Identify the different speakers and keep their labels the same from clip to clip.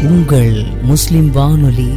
Speaker 1: உங்கள் முஸ்லிம் வானொலி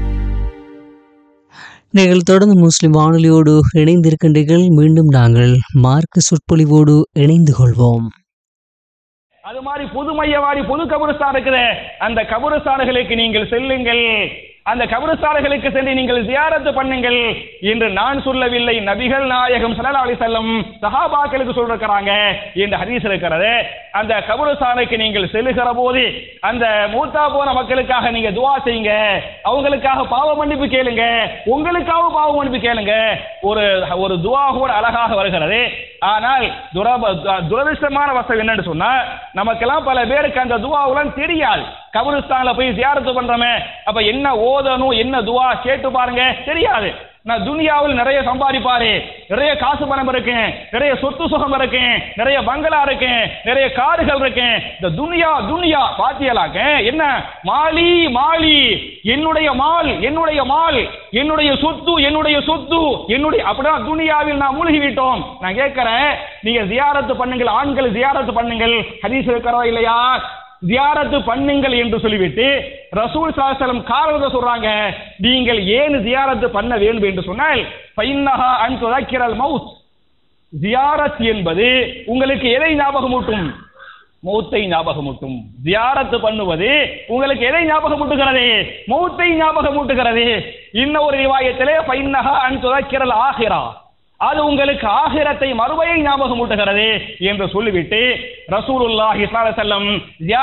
Speaker 1: நீங்கள் தொடர்ந்து முஸ்லிம் வானொலியோடு இணைந்திருக்கின்றீர்கள் மீண்டும் நாங்கள் மார்க்க சொற்பொழிவோடு இணைந்து கொள்வோம்
Speaker 2: அது மாதிரி பொது மையவாடி பொது கபுரஸ்தான் இருக்குது அந்த கபுரஸ்தான்களுக்கு நீங்கள் செல்லுங்கள் அந்த கபுரஸ்தான்களுக்கு சென்று நீங்கள் ஜியாரத்து பண்ணுங்கள் என்று நான் சொல்லவில்லை நபிகள் நாயகம் ஸல்லல்லாஹு அலைஹி வஸல்லம் சஹாபாக்களுக்கு சொல்லிருக்கிறாங்க என்று ஹதீஸ் இருக்கிறது அந்த கபுரஸ்தானுக்கு நீங்கள் செல்லுகிற போது அந்த மூத்தா போன மக்களுக்காக நீங்க துவா செய்யுங்க அவங்களுக்காக பாவ மன்னிப்பு கேளுங்க உங்களுக்காக பாவ மன்னிப்பு கேளுங்க ஒரு ஒரு துவா கூட அழகாக வருகிறது ஆனால் துரப துரதிருஷ்டமான வசம் என்னன்னு சொன்னா நமக்கெல்லாம் பல பேருக்கு அந்த துவாவுலாம் தெரியாது கபருஸ்தான்ல போய் ஜியாரத்து பண்றோமே அப்ப என்ன ஓதணும் என்ன துவா கேட்டு பாருங்க தெரியாது நான் துனியாவில் நிறைய சம்பாதிப்பாரு நிறைய காசு பணம் இருக்கு நிறைய சொத்து சுகம் இருக்கு நிறைய பங்களா இருக்கு நிறைய கார்கள் இருக்கு இந்த துனியா துனியா பாத்தியலாக்க என்ன மாலி மாலி என்னுடைய மால் என்னுடைய மால் என்னுடைய சொத்து என்னுடைய சொத்து என்னுடைய அப்படிதான் துனியாவில் நான் மூழ்கி விட்டோம் நான் கேட்கிறேன் நீங்க ஜியாரத்து பண்ணுங்கள் ஆண்கள் ஜியாரத்து பண்ணுங்கள் ஹதீஸ் இருக்கிறதா இல்லையா ஜியாரத்து பண்ணுங்கள் என்று சொல்லிவிட்டு ரசூல் சாஸ்திரம் காரணத்தை சொல்றாங்க நீங்கள் ஏன் ஜியாரத்து பண்ண வேண்டும் என்று சொன்னால் பைன்னஹா அன் துதக்கிரல் மவுத் ஜியாரத் என்பது உங்களுக்கு எதை ஞாபகமூட்டும் மௌத்தை ஞாபகமூட்டும் ஜியாரத்து பண்ணுவது உங்களுக்கு எதை ஞாபகமூட்டுகிறது மௌத்தை ஞாபகமூட்டுகிறது இன்னொரு ரிவாயத்திலே பைன்னஹா அன் துதக்கிரல் ஆகிரா அது உங்களுக்கு ஆகிரத்தை மறுமையை ஞாபகமூட்டுகிறது என்று சொல்லிவிட்டு ரசூலுல்லாஹி ஸல்லல்லாஹு அலைஹி வஸல்லம்